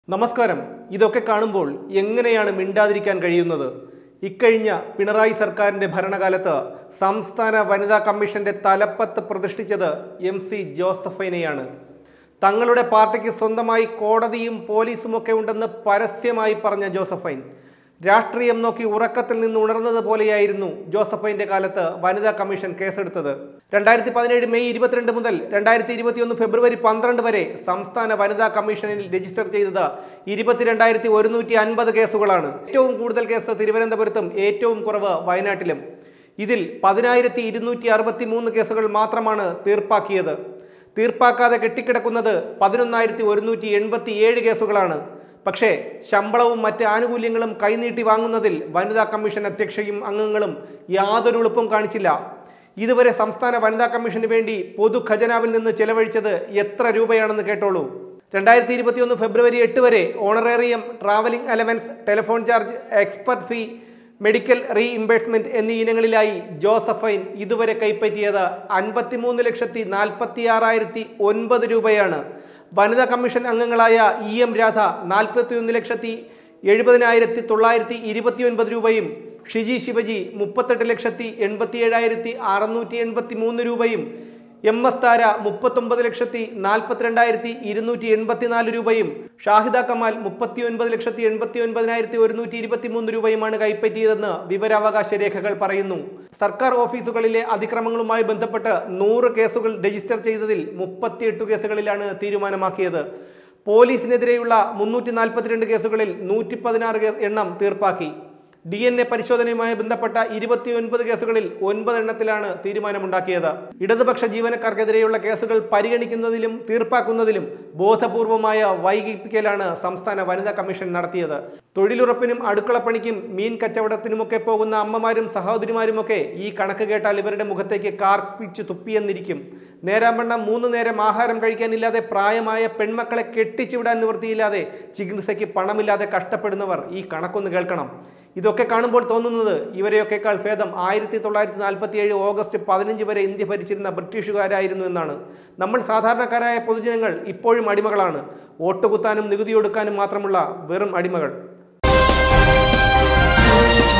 നമസ്കാരം ഇതൊക്കെ കാണുമ്പോൾ എങ്ങനെയാണ് മിണ്ടാതിരിക്കാൻ കഴിയുന്നത് ഇക്കഴിഞ്ഞ പിണറായി സർക്കാരിന്റെ ഭരണകാലത്ത് സംസ്ഥാന വനിതാ കമ്മീഷന്റെ തലപ്പത്ത് പ്രതിഷ്ഠിച്ചത് എം സി ജോസഫൈനെയാണ് തങ്ങളുടെ പാർട്ടിക്ക് സ്വന്തമായി കോടതിയും പോലീസുമൊക്കെ ഉണ്ടെന്ന് പരസ്യമായി പറഞ്ഞ ജോസഫൈൻ രാഷ്ട്രീയം നോക്കി ഉറക്കത്തിൽ നിന്ന് ഉണർന്നത് പോലെയായിരുന്നു ജോസഫൈന്റെ കാലത്ത് വനിതാ കമ്മീഷൻ കേസെടുത്തത് രണ്ടായിരത്തി പതിനേഴ് മെയ് ഇരുപത്തിരണ്ട് മുതൽ രണ്ടായിരത്തി ഇരുപത്തിയൊന്ന് ഫെബ്രുവരി പന്ത്രണ്ട് വരെ സംസ്ഥാന വനിതാ കമ്മീഷനിൽ രജിസ്റ്റർ ചെയ്തത് ഇരുപത്തിരണ്ടായിരത്തി ഒരുന്നൂറ്റി അൻപത് കേസുകളാണ് ഏറ്റവും കൂടുതൽ കേസ് തിരുവനന്തപുരത്തും ഏറ്റവും കുറവ് വയനാട്ടിലും ഇതിൽ പതിനായിരത്തി ഇരുന്നൂറ്റി അറുപത്തി മൂന്ന് കേസുകൾ മാത്രമാണ് തീർപ്പാക്കിയത് തീർപ്പാക്കാതെ കെട്ടിക്കിടക്കുന്നത് പതിനൊന്നായിരത്തി ഒരുന്നൂറ്റി എൺപത്തി ഏഴ് കേസുകളാണ് പക്ഷേ ശമ്പളവും മറ്റ് ആനുകൂല്യങ്ങളും കൈനീട്ടി വാങ്ങുന്നതിൽ വനിതാ കമ്മീഷൻ അധ്യക്ഷയും അംഗങ്ങളും യാതൊരു എളുപ്പം കാണിച്ചില്ല ഇതുവരെ സംസ്ഥാന വനിതാ കമ്മീഷന് വേണ്ടി പൊതു ഖജനാവിൽ നിന്ന് ചെലവഴിച്ചത് എത്ര രൂപയാണെന്ന് കേട്ടോളൂ രണ്ടായിരത്തി ഇരുപത്തിയൊന്ന് ഫെബ്രുവരി എട്ട് വരെ honorarium travelling allowance telephone charge expert fee medical reimbursement എന്നീ ഇനങ്ങളിലായി ജോസഫൈൻ ഇതുവരെ കൈപ്പറ്റിയത് അൻപത്തിമൂന്ന് ലക്ഷത്തി നാൽപ്പത്തി ആറായിരത്തി ഒൻപത് രൂപയാണ് വനിതാ കമ്മീഷൻ അംഗങ്ങളായ ഇ എം രാധ നാൽപ്പത്തിയൊന്ന് ലക്ഷത്തി എഴുപതിനായിരത്തി തൊള്ളായിരത്തി ഇരുപത്തി ഒൻപത് രൂപയും ഷിജി ശിവജി മുപ്പത്തെട്ട് ലക്ഷത്തി എൺപത്തി ഏഴായിരത്തി അറുന്നൂറ്റി എൺപത്തി മൂന്ന് രൂപയും എം എസ് താര മുപ്പത്തൊമ്പത് ലക്ഷത്തി നാൽപ്പത്തിരണ്ടായിരത്തി ഇരുന്നൂറ്റി എൺപത്തിനാല് രൂപയും ഷാഹിദ കമാൽ മുപ്പത്തി ഒൻപത് ലക്ഷത്തി എൺപത്തി ഒൻപതിനായിരത്തി ഒരുന്നൂറ്റി ഇരുപത്തി മൂന്ന് രൂപയുമാണ് കൈപ്പറ്റിയതെന്ന് വിവരാവകാശ രേഖകൾ പറയുന്നു സർക്കാർ ഓഫീസുകളിലെ അതിക്രമങ്ങളുമായി ബന്ധപ്പെട്ട് നൂറ് കേസുകൾ രജിസ്റ്റർ ചെയ്തതിൽ മുപ്പത്തിയെട്ട് കേസുകളിലാണ് തീരുമാനമാക്കിയത് പോലീസിനെതിരെയുള്ള മുന്നൂറ്റി നാൽപ്പത്തിരണ്ട് കേസുകളിൽ നൂറ്റി പതിനാറ് എണ്ണം തീർപ്പാക്കി ഡി എൻ എ പരിശോധനയുമായി ബന്ധപ്പെട്ട ഇരുപത്തിയൊൻപത് കേസുകളിൽ ഒൻപത് എണ്ണത്തിലാണ് തീരുമാനമുണ്ടാക്കിയത് ഇടതുപക്ഷ ജീവനക്കാർക്കെതിരെയുള്ള കേസുകൾ പരിഗണിക്കുന്നതിലും തീർപ്പാക്കുന്നതിലും ബോധപൂർവമായ വൈകിപ്പിക്കലാണ് സംസ്ഥാന വനിതാ കമ്മീഷൻ നടത്തിയത് തൊഴിലുറപ്പിനും അടുക്കളപ്പണിക്കും മീൻ കച്ചവടത്തിനുമൊക്കെ പോകുന്ന അമ്മമാരും സഹോദരിമാരുമൊക്കെ ഈ കണക്ക് കേട്ടാൽ ഇവരുടെ മുഖത്തേക്ക് കാർപ്പിച്ച് തുപ്പിയെന്നിരിക്കും നേരാമ്പണ്ണം മൂന്ന് നേരം ആഹാരം കഴിക്കാനില്ലാതെ പ്രായമായ പെൺമക്കളെ കെട്ടിച്ചുവിടാൻ നിവൃത്തിയില്ലാതെ ചികിത്സയ്ക്ക് പണമില്ലാതെ കഷ്ടപ്പെടുന്നവർ ഈ കണക്കൊന്ന് കേൾക്കണം ഇതൊക്കെ കാണുമ്പോൾ തോന്നുന്നത് ഇവരെയൊക്കെക്കാൾ ഭേദം ആയിരത്തി തൊള്ളായിരത്തി നാൽപ്പത്തി ഏഴ് ഓഗസ്റ്റ് പതിനഞ്ച് വരെ ഇന്ത്യ ഭരിച്ചിരുന്ന ബ്രിട്ടീഷുകാരായിരുന്നു എന്നാണ് നമ്മൾ സാധാരണക്കാരായ പൊതുജനങ്ങൾ ഇപ്പോഴും അടിമകളാണ് വോട്ട് കുത്താനും നികുതി ഒടുക്കാനും മാത്രമുള്ള വെറും അടിമകൾ